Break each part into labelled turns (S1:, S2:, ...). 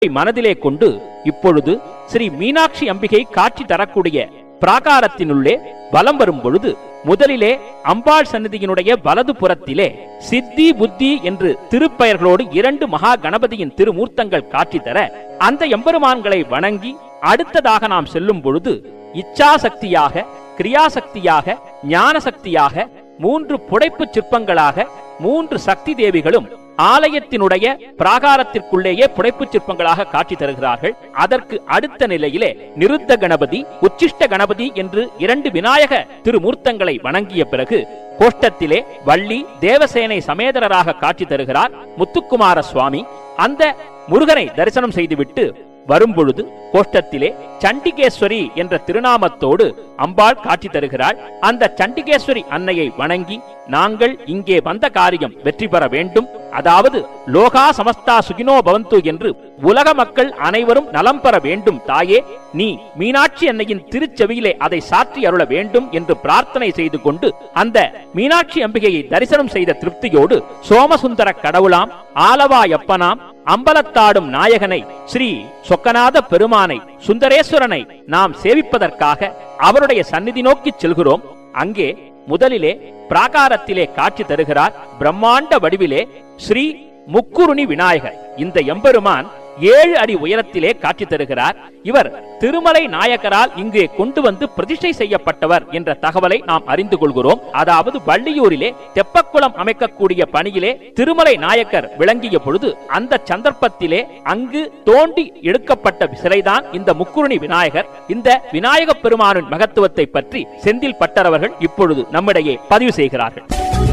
S1: மனதிலே கொண்டு இப்பொழுது ஸ்ரீ மீனாட்சி அம்பிகை காட்சி தரக்கூடிய பிராகாரத்தினுள்ளே வலம் வரும் பொழுது முதலிலே அம்பாள் சன்னதியினுடைய வலது புறத்திலே சித்தி புத்தி என்று திருப்பெயர்களோடு இரண்டு மகா கணபதியின் திருமூர்த்தங்கள் காட்சி தர அந்த எம்பெருமான்களை வணங்கி அடுத்ததாக நாம் செல்லும் பொழுது இச்சாசக்தியாக கிரியாசக்தியாக ஞான சக்தியாக மூன்று புடைப்பு சிற்பங்களாக மூன்று சக்தி தேவிகளும் ஆலயத்தினுடைய பிராகாரத்திற்குள்ளேயே புடைப்பு சிற்பங்களாக காட்சி தருகிறார்கள் அதற்கு அடுத்த நிலையிலே நிருத்த கணபதி உச்சிஷ்ட கணபதி என்று இரண்டு விநாயக திருமூர்த்தங்களை வணங்கிய பிறகு கோஷ்டத்திலே வள்ளி தேவசேனை சமேதரராக காட்சி தருகிறார் முத்துக்குமார சுவாமி அந்த முருகனை தரிசனம் செய்துவிட்டு வரும்பொழுது கோஷ்டத்திலே சண்டிகேஸ்வரி என்ற திருநாமத்தோடு அம்பாள் காட்சி தருகிறாள் அந்த சண்டிகேஸ்வரி அன்னையை வணங்கி நாங்கள் இங்கே வந்த காரியம் வெற்றி பெற வேண்டும் அதாவது லோகா சமஸ்தா சுகினோ பவந்து என்று உலக மக்கள் அனைவரும் நலம் பெற வேண்டும் தாயே நீ மீனாட்சி அன்னையின் திருச்செவியிலே அதை சாற்றி அருள வேண்டும் என்று பிரார்த்தனை செய்து கொண்டு அந்த மீனாட்சி அம்பிகையை தரிசனம் செய்த திருப்தியோடு சோமசுந்தர கடவுளாம் ஆலவாயப்பனாம் அம்பலத்தாடும் நாயகனை ஸ்ரீ சொக்கநாத பெருமானை சுந்தரேஸ்வரனை நாம் சேவிப்பதற்காக அவருடைய சந்நிதி நோக்கி செல்கிறோம் அங்கே முதலிலே பிராகாரத்திலே காட்சி தருகிறார் பிரம்மாண்ட வடிவிலே ஸ்ரீ முக்குருணி விநாயகர் இந்த எம்பெருமான் ஏழு அடி உயரத்திலே காட்சி தருகிறார் இவர் திருமலை நாயக்கரால் இங்கே கொண்டு வந்து பிரதிஷ்டை செய்யப்பட்டவர் என்ற தகவலை நாம் அறிந்து கொள்கிறோம் அதாவது வள்ளியூரிலே தெப்பக்குளம் அமைக்கக்கூடிய பணியிலே திருமலை நாயக்கர் விளங்கிய பொழுது அந்த சந்தர்ப்பத்திலே அங்கு தோண்டி எடுக்கப்பட்ட சிலைதான் இந்த முக்குருணி விநாயகர் இந்த விநாயக பெருமானின் மகத்துவத்தை பற்றி செந்தில் பட்டரவர்கள் இப்பொழுது நம்மிடையே பதிவு செய்கிறார்கள்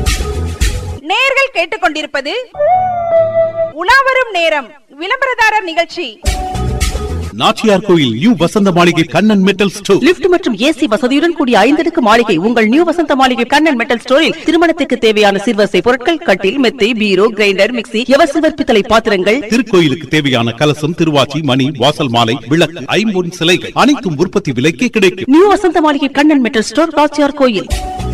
S2: நேயர்கள் கேட்டுக்கொண்டிருப்பது உலாவரும் நேரம் விளம்பரதாரர் நிகழ்ச்சி
S3: நாச்சியார் கோயில் new Vasantha Maligai Kannan metal store
S4: lift மற்றும் ஏசி வசதியுடன் கூடிய ஐந்தடுக்கு மாளிகை உங்கள் நியூ வசந்த மாளிகை கண்ணன் மெட்டல் ஸ்டோரில் திருமணத்துக்கு தேவையான சிறுவசை பொருட்கள் கட்டில் மெத்தை பீரோ கிரைண்டர் மிக்ஸி எவசிவர் பித்தளை பாத்திரங்கள்
S3: திருக்கோயிலுக்கு தேவையான கலசம் திருவாச்சி மணி வாசல் மாலை விளக்கு ஐம்பொன் சிலைகள் அனைத்தும் உற்பத்தி விலைக்கே கிடைக்கும்
S4: new Vasantha Maligai Kannan metal store காச்சியார் கோயில்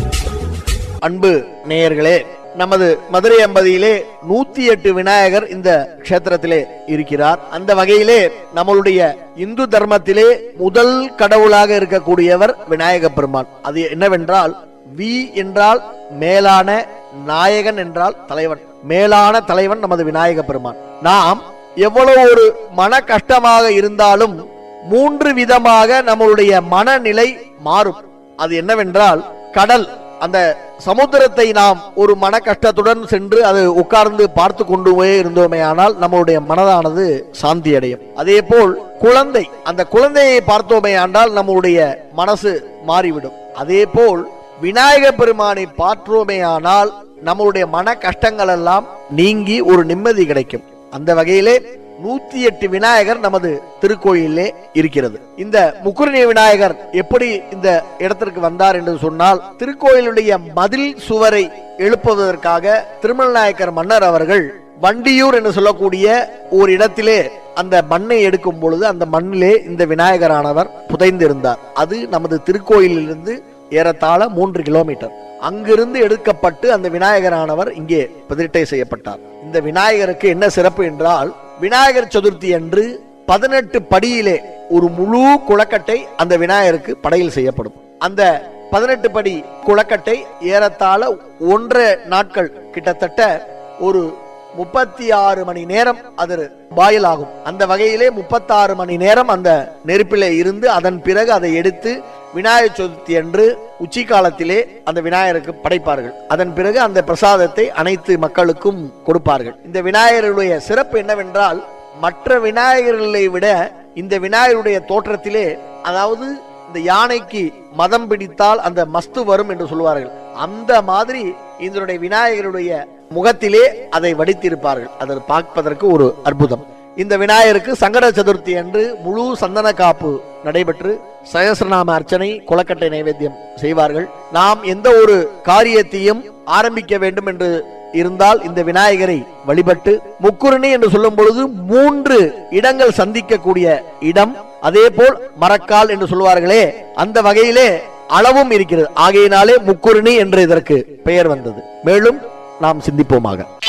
S5: அன்பு நேயர்களே நமது மதுரை அம்பதியிலே நூத்தி எட்டு விநாயகர் இந்த க்ஷேத்திரத்திலே இருக்கிறார் அந்த வகையிலே நம்மளுடைய இந்து தர்மத்திலே முதல் கடவுளாக இருக்கக்கூடியவர் விநாயக பெருமான் அது என்னவென்றால் வி என்றால் மேலான நாயகன் என்றால் தலைவன் மேலான தலைவன் நமது விநாயக பெருமான் நாம் எவ்வளவு ஒரு மன கஷ்டமாக இருந்தாலும் மூன்று விதமாக நம்மளுடைய மனநிலை மாறும் அது என்னவென்றால் கடல் அந்த சமுத்திரத்தை நாம் ஒரு மன கஷ்டத்துடன் சென்று அது உட்கார்ந்து பார்த்து கொண்டு போய் இருந்தோமே ஆனால் நம்மளுடைய மனதானது சாந்தி அடையும் அதே போல் குழந்தை அந்த குழந்தையை பார்த்தோமே ஆனால் நம்முடைய மனசு மாறிவிடும் அதே போல் விநாயக பெருமானை பார்த்தோமே ஆனால் நம்மளுடைய மன கஷ்டங்கள் எல்லாம் நீங்கி ஒரு நிம்மதி கிடைக்கும் அந்த வகையிலே நூத்தி எட்டு விநாயகர் நமது திருக்கோயிலே இருக்கிறது இந்த முக்குரணி விநாயகர் எப்படி இந்த இடத்திற்கு வந்தார் என்று சொன்னால் திருக்கோயிலுடைய மதில் சுவரை எழுப்புவதற்காக திருமலநாயக்கர் மன்னர் அவர்கள் வண்டியூர் என்று சொல்லக்கூடிய ஒரு இடத்திலே அந்த மண்ணை எடுக்கும் பொழுது அந்த மண்ணிலே இந்த விநாயகரானவர் புதைந்திருந்தார் அது நமது திருக்கோயிலிலிருந்து ஏறத்தாழ மூன்று கிலோமீட்டர் அங்கிருந்து எடுக்கப்பட்டு அந்த விநாயகரானவர் இங்கே பிரதிஷ்டை செய்யப்பட்டார் இந்த விநாயகருக்கு என்ன சிறப்பு என்றால் விநாயகர் சதுர்த்தி அன்று பதினெட்டு படியிலே ஒரு முழு குளக்கட்டை அந்த விநாயகருக்கு படையில் செய்யப்படும் அந்த பதினெட்டு படி குளக்கட்டை ஏறத்தாழ ஒன்றரை நாட்கள் கிட்டத்தட்ட ஒரு முப்பத்தி ஆறு மணி நேரம் அது பாயில் ஆகும் அந்த வகையிலே முப்பத்தாறு மணி நேரம் அந்த நெருப்பிலே இருந்து அதன் பிறகு அதை எடுத்து விநாயகர் சதுர்த்தி அன்று உச்சி காலத்திலே அந்த விநாயகருக்கு படைப்பார்கள் அதன் பிறகு அந்த பிரசாதத்தை அனைத்து மக்களுக்கும் கொடுப்பார்கள் இந்த விநாயகருடைய சிறப்பு என்னவென்றால் மற்ற விநாயகர்களை விட இந்த விநாயகருடைய தோற்றத்திலே அதாவது இந்த யானைக்கு மதம் பிடித்தால் அந்த மஸ்து வரும் என்று சொல்வார்கள் அந்த மாதிரி இதனுடைய விநாயகருடைய முகத்திலே அதை வடித்திருப்பார்கள் அதை பார்ப்பதற்கு ஒரு அற்புதம் இந்த விநாயகருக்கு சங்கட சதுர்த்தி அன்று முழு சந்தன காப்பு நடைபெற்று சகசிரநாம அர்ச்சனை குளக்கட்டை நைவேத்தியம் செய்வார்கள் நாம் எந்த ஒரு காரியத்தையும் ஆரம்பிக்க வேண்டும் என்று இருந்தால் இந்த விநாயகரை வழிபட்டு முக்குருணி என்று சொல்லும் பொழுது மூன்று இடங்கள் சந்திக்கக்கூடிய இடம் அதே போல் மரக்கால் என்று சொல்வார்களே அந்த வகையிலே அளவும் இருக்கிறது ஆகையினாலே முக்குருணி என்று இதற்கு பெயர் வந்தது மேலும் நாம் சிந்திப்போமாக